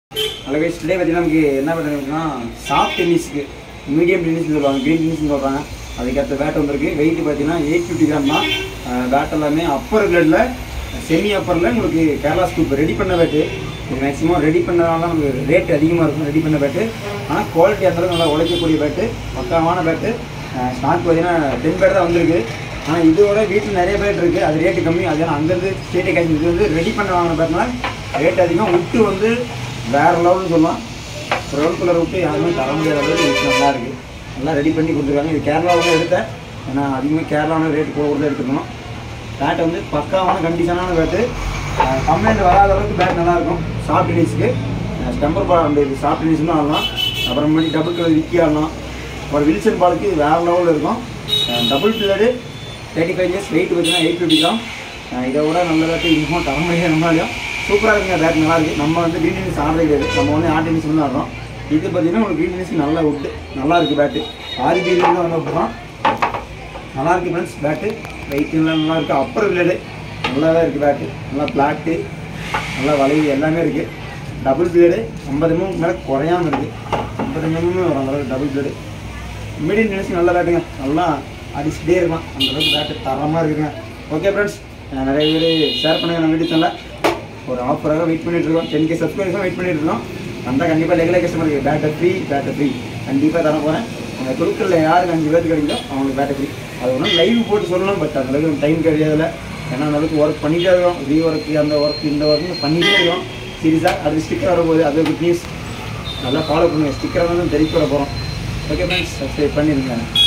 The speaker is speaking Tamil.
ஹலோ கைஸ் டுடே பார்த்தீங்கன்னா நமக்கு என்ன பண்ணுறதுன்னா சாஃப்ட் டென்னிஸ்க்கு மீடியம் டென்னிஸ் சொல்லுவாங்க க்ரீன் டென்னிஸ்னு சொல்கிறாங்க அதுக்கேற்ற பேட் வந்திருக்கு வெயிட் பார்த்தீங்கன்னா எயிட் ஃபிஃப்டி கிராம் தான் பேட் எல்லாமே அப்பர் கிரேடில் செமி அப்பரில் உங்களுக்கு கேரளா ஸ்கூப் ரெடி பண்ண பேட்டு இது மேக்ஸிமம் ரெடி பண்ணதால தான் நமக்கு ரேட் அதிகமாக இருக்கும் ரெடி பண்ண பேட்டு ஆனால் குவாலிட்டி அந்தளவுக்கு நல்லா உழைக்கக்கூடிய பேட்டு பக்காவான பேட்டு ஸ்டாக் பார்த்தீங்கன்னா டென் பேட் தான் வந்திருக்கு ஆனால் இதோட வீட்டில் நிறைய பேட் இருக்குது அது ரேட்டு கம்மி அது ஏன்னா அங்கேருந்து ஸ்டேட்டே காய்ச்சி இது வந்து ரெடி பண்ண வாங்கின பேட்னால ரேட் அதிகம் விட்டு வந்து வேற லெவல்னு சொல்லலாம் ப்ரௌன் கலர் விட்டு யாருமே தர முடியாத அளவுக்கு இது நல்லா இருக்குது நல்லா ரெடி பண்ணி கொடுத்துருக்காங்க இது கேரளாவில் எடுத்தேன் ஏன்னா அதிகமாக கேரளாவில் ரேட் கூட கூட எடுத்துக்கணும் பேட்டை வந்து பக்காவான கண்டிஷனான பேட்டு கம்ப்ளைண்ட் வராத அளவுக்கு பேட் நல்லாயிருக்கும் சாஃப்ட் டென்னிஸ்க்கு ஸ்டம்பர் பால் அந்த சாஃப்ட் டென்னிஸ்னு ஆடலாம் அப்புறமேட்டு டபுள் கலர் விக்கி ஆடலாம் அப்புறம் வில்சன் பாலுக்கு இது வேறு லெவலில் இருக்கும் double blade thirty five years weight பார்த்தீங்கன்னா எயிட் ஃபிஃப்டி தான் இதை விட நல்ல பேட்டு இன்னும் தர முடியாது நம்மளாலையும் சூப்பராக இருக்குங்க பேட் நல்லா இருக்குது நம்ம வந்து க்ரீன் டென்னிஸ் ஆடுறது கிடையாது நம்ம வந்து ஆட் டென்னிஸ் தான் ஆடுறோம் இது பார்த்தீங்கன்னா உங்களுக்கு க்ரீன் டென்னிஸ் நல்லா விட்டு நல்லா இருக்குது பேட்டு ஆர்பிஐலேருந்து வந்து அப்புறம் நல்லா இருக்கு ஃப்ரெண்ட்ஸ் பேட்டு வெயிட்லாம் நல்லா இருக்குது அப்பர் பிளேடு நல்லாவே இருக்குது பேட்டு நல்லா பிளாட்டு நல்லா வளைவு எல்லாமே இருக்குது டபுள் பிளேடு ஐம்பது எம்எம் மேலே குறையாம இருக்குது ஐம்பது எம்எம்மே வரும் அந்த அளவுக்கு டபுள் பிளேடு மீடியம் டென்னிஸ் நல்ல பேட்டுங்க நல்லா அடிச்சுட்டே இருக்கலாம் அந்த அளவுக்கு பேட்டு தரமாக இருக்குங்க ஓகே ஃப்ரெண்ட்ஸ் நிறைய பேர் ஷேர் பண்ணுங்க நம்ம வீட்டு சேனலில் ஒரு ஆஃபராக வெயிட் பண்ணிட்டு இருக்கோம் டென் கே சப்ஸ்கிரைபர்ஸும் வெயிட் பண்ணிட்டு இருக்கோம் வந்தால் கண்டிப்பாக ரெகுலர் கஸ்டமர் இருக்குது பேட்டர் ஃப்ரீ பேட்டர் ஃப்ரீ கண்டிப்பாக தர போகிறேன் அந்த குழுக்களில் யாருக்கு அஞ்சு பேருக்கு கிடைக்குதோ அவங்களுக்கு பேட்டர் ஃப்ரீ அது ஒன்றும் லைவ் போட்டு சொல்லணும் பட் அந்த அளவுக்கு டைம் கிடையாதுல ஏன்னா அந்த அளவுக்கு ஒர்க் பண்ணிட்டே இருக்கோம் ரீ ஒர்க் அந்த ஒர்க் இந்த ஒர்க் பண்ணிட்டே இருக்கோம் சீரியஸாக அது ஸ்டிக்கர் வரும்போது அது குட் நியூஸ் நல்லா ஃபாலோ பண்ணுங்கள் ஸ்டிக்கரை வந்து தெரிவிக்க போகிறோம் ஓகே ஃப்ரெண்ட்ஸ் சப்ஸ்கிரைப் பண்ணிருங்க